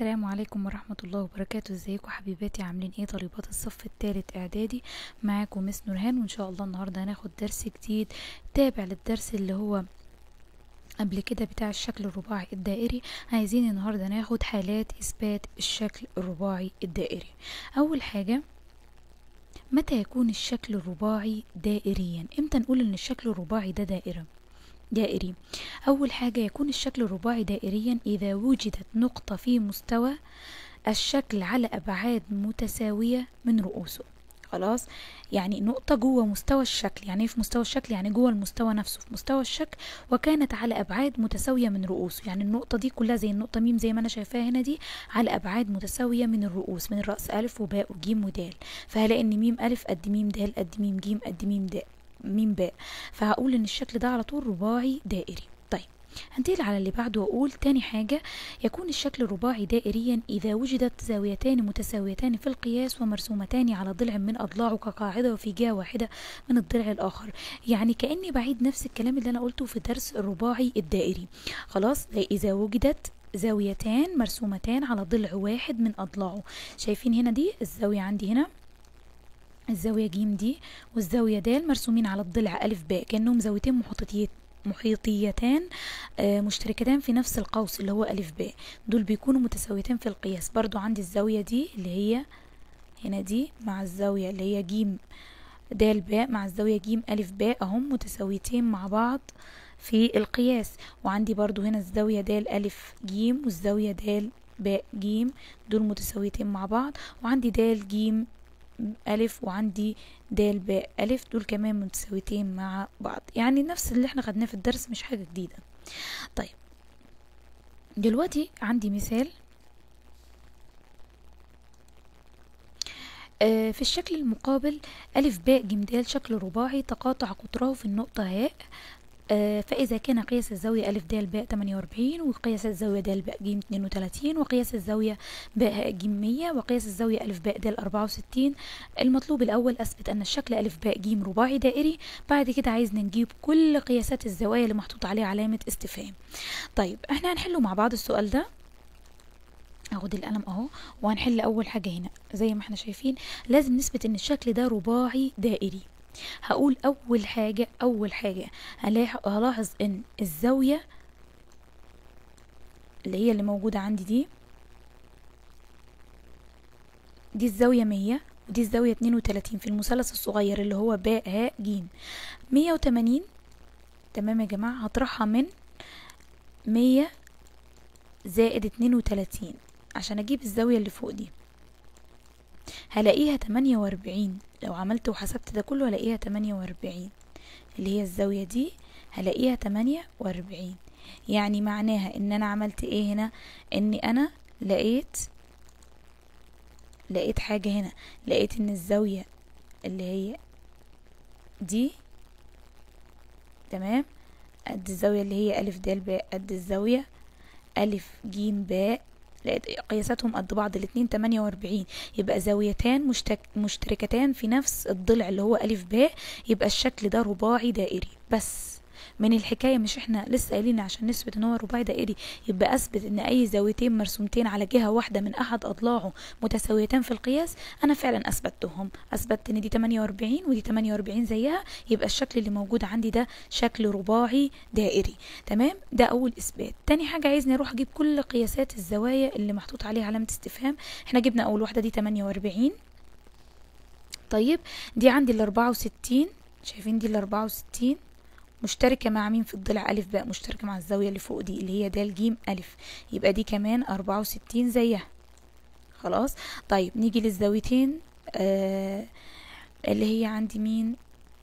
السلام عليكم ورحمة الله وبركاته ازيكم حبيباتي عاملين ايه طالبات الصف الثالث اعدادي معاكم مس نورهان وان شاء الله النهاردة هناخد درس جديد تابع للدرس اللي هو قبل كده بتاع الشكل الرباعي الدائري عايزين النهاردة ناخد حالات اثبات الشكل الرباعي الدائري اول حاجة متى يكون الشكل الرباعي دائريا امتى نقول ان الشكل الرباعي ده دائرة دائري أول حاجة يكون الشكل الرباعي دائريا إذا وجدت نقطة في مستوى الشكل على أبعاد متساوية من رؤوسه خلاص يعني نقطة جوه مستوى الشكل يعني ايه في مستوى الشكل يعني جوه المستوى نفسه في مستوى الشكل وكانت على أبعاد متساوية من رؤوسه يعني النقطة دي كلها زي النقطة ميم زي ما أنا شايفاها هنا دي على أبعاد متساوية من الرؤوس من الرأس ألف وباء وجيم ودال فهلاقي إن ميم ألف قد ميم دال قد ميم جيم قد ميم دال ميم باء فهقول ان الشكل ده على طول رباعي دائري طيب هنتقل على اللي بعده واقول تاني حاجة يكون الشكل الرباعي دائريا إذا وجدت زاويتان متساويتان في القياس ومرسومتان على ضلع من أضلاعه كقاعدة وفي جهة واحدة من الضلع الآخر يعني كأني بعيد نفس الكلام اللي أنا قلته في درس الرباعي الدائري خلاص إذا وجدت زاويتان مرسومتان على ضلع واحد من أضلاعه شايفين هنا دي الزاوية عندي هنا الزاوية جيم دي والزاوية د مرسومين على الضلع ألف باء كأنهم زاويتين محيطيت محيطيتان آه مشتركتان في نفس القوس اللي هو ألف باء دول بيكونوا متساويتين في القياس برضو عندي الزاوية دي اللي هي هنا دي مع الزاوية اللي هي جيم د باء مع الزاوية جيم ألف باء أهم متساويتين مع بعض في القياس وعندي برضو هنا الزاوية د ألف جيم والزاوية د باء جيم دول متساويتين مع بعض وعندي د جيم ألف وعندي دال باء ألف دول كمان متساويتين مع بعض يعني نفس اللي احنا خدناه في الدرس مش حاجة جديدة طيب دلوقتي عندي مثال آه في الشكل المقابل ألف باء جيم دال شكل رباعي تقاطع قطره في النقطة هاء فإذا كان قياس الزاوية ألف د باء 48 وقياس الزاوية د باء ج 32 وقياس الزاوية باء هاء ج 100 وقياس الزاوية ألف باء د 64 المطلوب الأول أثبت أن الشكل ألف باء ج رباعي دائري بعد كده عايزنا نجيب كل قياسات الزوايا اللي محطوط عليها علامة استفهام طيب احنا هنحله مع بعض السؤال ده اخد القلم اهو وهنحل اول حاجه هنا زي ما احنا شايفين لازم نثبت ان الشكل ده رباعي دائري هقول اول حاجة اول حاجة هلاحظ ان الزاوية اللي هي اللي موجودة عندي دي دي الزاوية مية ودي الزاوية اتنين وتلاتين في المثلث الصغير اللي هو باء هاء جيم مية وتمانين تمام يا جماعة هطرحها من مية زائد اتنين وتلاتين عشان اجيب الزاوية اللي فوق دي هلاقيها تمانية واربعين لو عملت وحسبت ده كله هلاقيها تمانية واربعين اللي هي الزاوية دي هلاقيها تمانية واربعين يعني معناها ان انا عملت ايه هنا اني انا لقيت لقيت حاجة هنا لقيت ان الزاوية اللي هي دي تمام قد الزاوية اللي هي ألف د باء قد الزاوية ألف جيم باء لقيت قياساتهم قد بعض الاتنين تمانية واربعين يبقى زاويتان مشتك مشتركتان في نفس الضلع اللي هو ألف باء يبقى الشكل ده رباعي دائري بس من الحكايه مش احنا لسه قايلين عشان نثبت ان هو رباعي دائري يبقى اثبت ان اي زاويتين مرسومتين على جهه واحده من احد اضلاعه متساويتان في القياس انا فعلا اثبتهم اثبتت ان دي 48 ودي 48 زيها يبقى الشكل اللي موجود عندي ده شكل رباعي دائري تمام ده اول اثبات تاني حاجه عايزني اروح اجيب كل قياسات الزوايا اللي محطوط عليها علامه استفهام احنا جبنا اول واحده دي 48 طيب دي عندي ال 64 شايفين دي ال 64 مشتركة مع مين في الضلع ألف باء مشتركة مع الزاوية اللي فوق دي اللي هي د ج ألف يبقى دي كمان أربعة وستين زيها خلاص طيب نيجي للزاويتين آه اللي هي عندي مين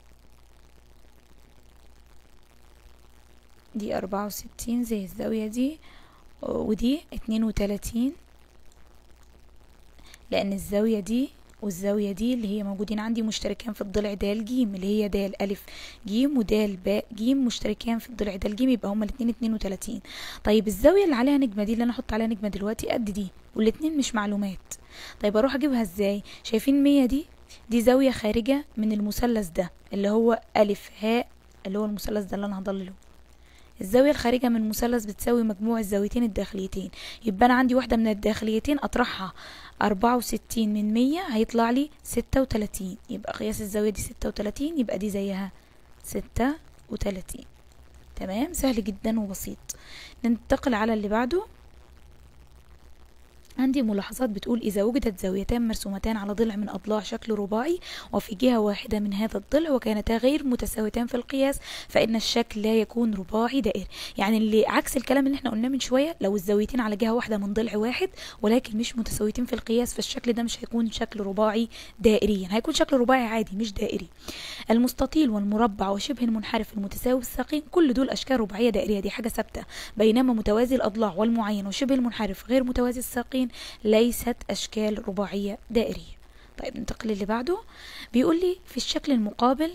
دي أربعة وستين زي الزاوية دي ودي اتنين وتلاتين لأن الزاوية دي والزاوية دي اللي هي موجودين عندي مشتركان في الضلع د ج اللي هي د ألف ج ودال باء ج مشتركان في الضلع د ج يبقى هما الاتنين اتنين وتلاتين طيب الزاوية اللي عليها نجمة دي اللي أنا أحط عليها نجمة دلوقتي قد دي والاتنين مش معلومات طيب أروح أجيبها ازاي شايفين مية دي دي زاوية خارجة من المثلث ده اللي هو ألف هاء اللي هو المثلث ده اللي أنا هضلله الزاوية الخارجة من مثلث بتساوي مجموع الزاويتين الداخليتين يبقى أنا عندي واحدة من الداخليتين أطرحها أربعة وستين من مية هيطلع لي ستة وتلاتين يبقى قياس الزاوية دي ستة وتلاتين يبقى دي زيها ستة وتلاتين تمام سهل جدا وبسيط ننتقل على اللي بعده عندي ملاحظات بتقول إذا وجدت زاويتان مرسومتان على ضلع من أضلاع شكل رباعي وفي جهة واحدة من هذا الضلع وكانتا غير متساويتان في القياس فإن الشكل لا يكون رباعي دائري يعني اللي عكس الكلام اللي احنا قلناه من شوية لو الزاويتين على جهة واحدة من ضلع واحد ولكن مش متساويتين في القياس فالشكل ده مش هيكون شكل رباعي دائريا هيكون شكل رباعي عادي مش دائري المستطيل والمربع وشبه المنحرف المتساوي الساقين كل دول أشكال رباعية دائرية دي حاجة ثابتة بينما متوازي الأضلاع والمعين وشبه المنحرف غير متوازي الساقين ليست أشكال رباعية دائرية طيب ننتقل اللي بعده بيقول لي في الشكل المقابل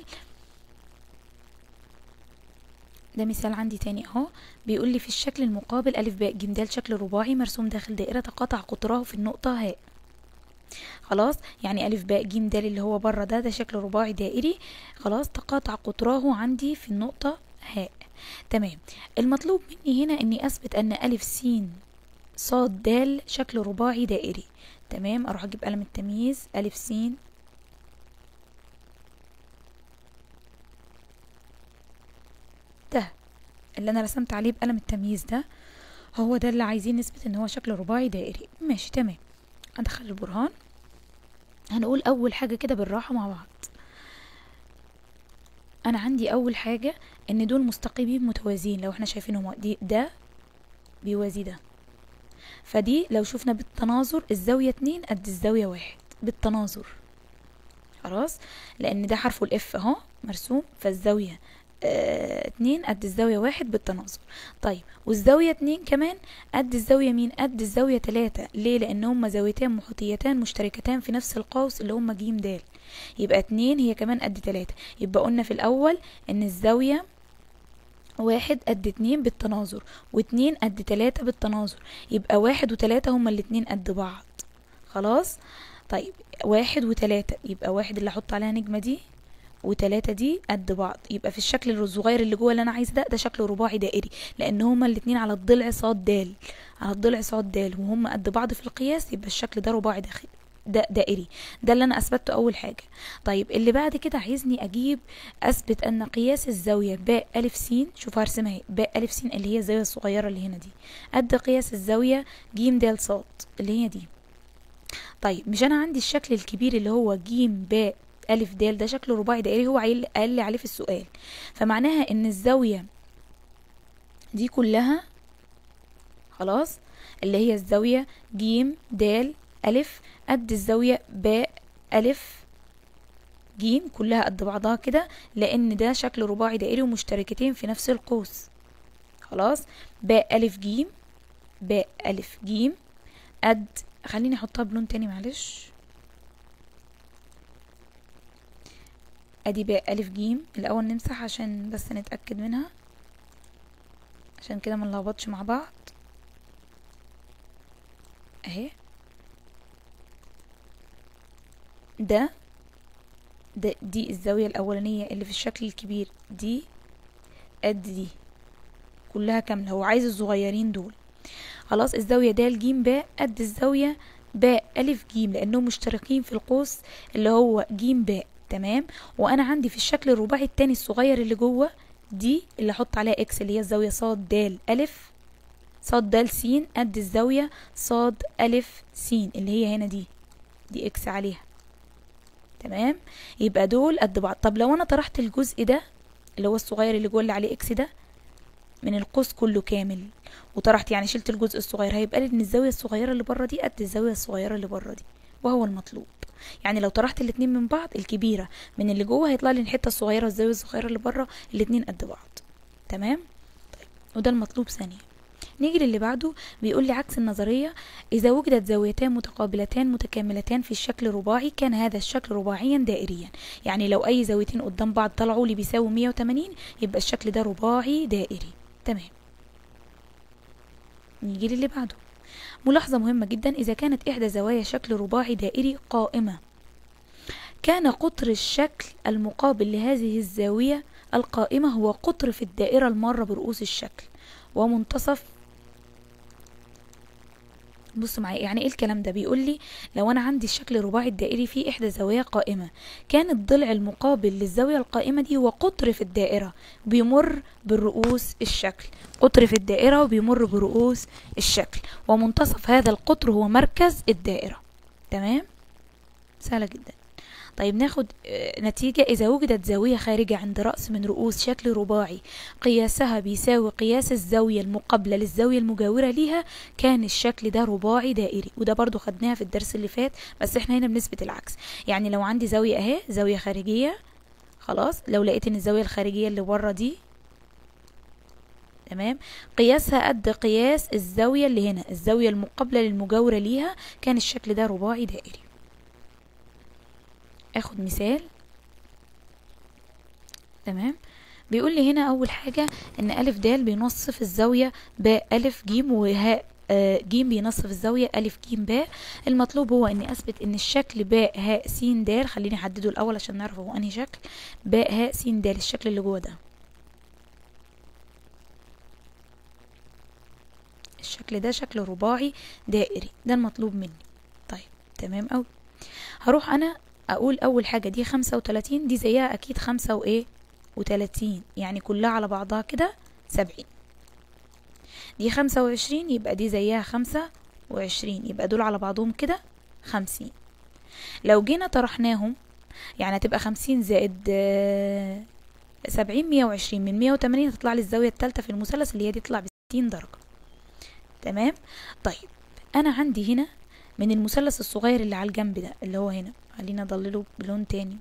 ده مثال عندي تاني اهو بيقول لي في الشكل المقابل ألف باء ج د شكل رباعي مرسوم داخل دائرة تقاطع قطرها في النقطة هاء خلاص يعني ألف باء ج د اللي هو بره ده ده شكل رباعي دائري خلاص تقاطع قطراه عندي في النقطة هاء تمام المطلوب مني هنا اني اثبت ان ألف س صاد د شكل رباعي دائري تمام اروح اجيب قلم التمييز ألف س ده اللي انا رسمت عليه بقلم التمييز ده هو ده اللي عايزين نثبت ان هو شكل رباعي دائري ماشي تمام ادخل البرهان هنقول اول حاجة كده بالراحة مع بعض انا عندي اول حاجة ان دول مستقيمين متوازيين لو احنا شايفينهم دي ده بيوازي ده فدي لو شفنا بالتناظر الزاوية اتنين قد الزاوية واحد بالتناظر خلاص لان ده حرفه الاف اهو مرسوم فالزاوية اه اتنين قد الزاوية واحد بالتناظر طيب والزاوية اتنين كمان قد الزاوية مين قد الزاوية تلاتة ليه لان هما زاويتان محيطيتان مشتركتان في نفس القوس اللي هما جيم دال يبقى اتنين هي كمان قد تلاتة يبقى قلنا في الاول ان الزاوية واحد قد اتنين بالتناظر واتنين قد تلاتة بالتناظر يبقى واحد وتلاتة هما الاتنين قد بعض خلاص طيب واحد وتلاتة يبقى واحد اللي احط عليها نجمة دي وتلاتة دي قد بعض يبقى في الشكل الصغير اللي جوه اللي انا عايزه ده ده شكل رباعي دائري لان هما الاتنين على الضلع صاد دال على الضلع صاد دال وهما قد بعض في القياس يبقى الشكل ده رباعي داخلي ده دائري ده اللي انا اثبته اول حاجه طيب اللي بعد كده عايزني اجيب اثبت ان قياس الزاويه باء الف س شوف هرسمها اهي باء الف س اللي هي الزاويه الصغيره اللي هنا دي قد قياس الزاويه ج د ص اللي هي دي طيب مش انا عندي الشكل الكبير اللي هو ج باء ألف د ده شكل رباعي دائري هو قال لي عليه في السؤال فمعناها ان الزاويه دي كلها خلاص اللي هي الزاويه ج د ألف قد الزاوية باء ألف جيم كلها قد بعضها كده لأن ده شكل رباعي دائري ومشتركتين في نفس القوس خلاص باء ألف جيم باء ألف جيم قد خليني أحطها بلون تاني معلش أدي باء ألف جيم الأول نمسح عشان بس نتأكد منها عشان كده منلخبطش مع بعض اهي ده ده دي الزاوية الأولانية اللي في الشكل الكبير دي قد دي كلها كاملة هو عايز الصغيرين دول خلاص الزاوية د ج باء قد الزاوية باء ألف ج لأنهم مشتركين في القوس اللي هو ج باء تمام وأنا عندي في الشكل الرباعي التاني الصغير اللي جوه دي اللي أحط عليها إكس اللي هي الزاوية ص د ألف ص د س قد الزاوية ص ألف س اللي هي هنا دي دي إكس عليها تمام يبقى دول قد بعض طب لو انا طرحت الجزء ده اللي هو الصغير اللي جوه اللي عليه اكس ده من القوس كله كامل وطرحت يعني شلت الجزء الصغير هيبقى لي ان الزاويه الصغيره اللي بره دي قد الزاويه الصغيره اللي بره دي وهو المطلوب يعني لو طرحت الاتنين من بعض الكبيره من اللي جوه هيطلع لي الحته الصغيره والزاويه الصغيره اللي بره الاتنين قد بعض تمام طيب وده المطلوب ثانيا نيجي للي بعده بيقول لي عكس النظرية إذا وجدت زاويتان متقابلتان متكاملتان في الشكل رباعي كان هذا الشكل رباعيا دائريا يعني لو أي زاويتين قدام بعض طلعوا لي بيساوي 180 يبقى الشكل ده رباعي دائري تمام نيجي للي بعده ملاحظة مهمة جدا إذا كانت إحدى زوايا شكل رباعي دائري قائمة كان قطر الشكل المقابل لهذه الزاوية القائمة هو قطر في الدائرة المارة برؤوس الشكل ومنتصف بصوا معايا يعني ايه الكلام ده بيقول لي لو انا عندي الشكل الرباعي الدائري فيه احدى زوايا قائمه كان الضلع المقابل للزاويه القائمه دي هو قطر في الدائره بيمر بالرؤوس الشكل قطر في الدائره وبيمر برؤوس الشكل ومنتصف هذا القطر هو مركز الدائره تمام سهله جدا طيب ناخد آه، نتيجة إذا وجدت زاوية خارجة عند رأس من رؤوس شكل رباعي قياسها بيساوي قياس الزاوية المقابلة للزاوية المجاورة ليها كان الشكل ده رباعي دائري وده برضو خدناها في الدرس اللي فات بس احنا هنا بنثبت العكس يعني لو عندي زاوية اهي زاوية خارجية خلاص لو لقيت ان الزاوية الخارجية اللي بره دي تمام قياسها قد قياس الزاوية اللي هنا الزاوية المقابلة للمجاورة ليها كان الشكل ده رباعي دائري اخد مثال تمام بيقول لي هنا اول حاجة ان الف د بينصف الزاوية باء الف ج وهاء آه، ج بينصف الزاوية ألف ج باء المطلوب هو إني أثبت إن الشكل باء هاء س د خليني أحدده الأول عشان نعرف هو أنهي شكل باء هاء س د الشكل اللي جوه ده الشكل ده شكل رباعي دائري ده المطلوب مني طيب تمام أوي هروح أنا اقول اول حاجة دي خمسة وتلاتين دي زيها اكيد خمسة وايه وتلاتين يعني كلها على بعضها كده سبعين دي خمسة وعشرين يبقى دي زيها خمسة وعشرين يبقى دول على بعضهم كده خمسين لو جينا طرحناهم يعني هتبقى خمسين زائد آه، سبعين مية وعشرين من مية وتمانين هتطلع لي الزاوية التالتة في المثلث اللي هي دي تطلع بستين درجة تمام طيب انا عندي هنا من المثلث الصغير اللي على الجنب ده اللي هو هنا خلينا اضلله بلون تاني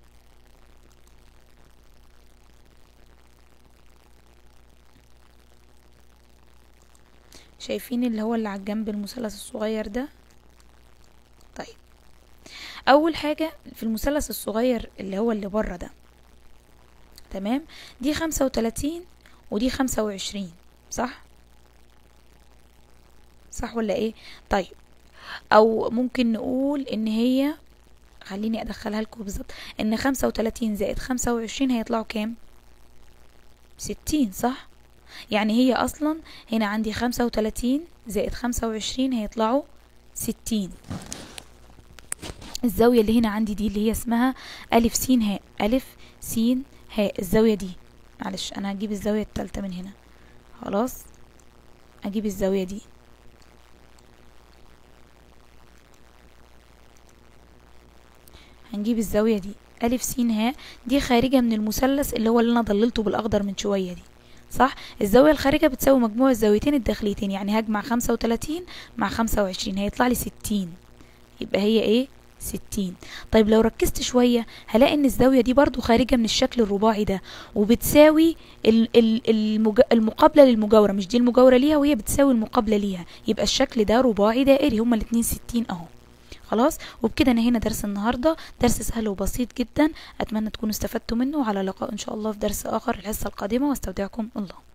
شايفين اللي هو اللي على الجنب المثلث الصغير ده طيب اول حاجة في المثلث الصغير اللي هو اللي بره ده تمام دي خمسة وتلاتين ودي خمسة وعشرين صح صح ولا ايه طيب او ممكن نقول ان هي خليني ادخلها لكم بالظبط ان خمسة وتلاتين زائد خمسة وعشرين هيطلعوا كام ستين صح يعني هي اصلا هنا عندي خمسة وتلاتين زائد خمسة وعشرين هيطلعوا ستين الزاوية اللي هنا عندي دي اللي هي اسمها ألف س هاء ألف س هاء الزاوية دي معلش أنا هجيب الزاوية التالتة من هنا خلاص أجيب الزاوية دي هنجيب الزاوية دي ألف س ها دي خارجة من المثلث اللي هو اللي أنا ضللته بالأخضر من شوية دي صح الزاوية الخارجة بتساوي مجموع الزاويتين الداخليتين يعني هجمع خمسة وتلاتين مع خمسة وعشرين هيطلع لي ستين يبقى هي ايه ستين طيب لو ركزت شوية هلاقي ان الزاوية دي برضو خارجة من الشكل الرباعي ده وبتساوي ال ال المج... المقابلة للمجاورة مش دي المجاورة ليها وهي بتساوي المقابلة ليها يبقى الشكل ده رباعي دائري هما الاتنين ستين اهو خلاص وبكده نهينا درس النهارده درس سهل وبسيط جدا اتمنى تكونوا استفدتوا منه وعلى لقاء ان شاء الله في درس اخر الحصه القادمه واستودعكم الله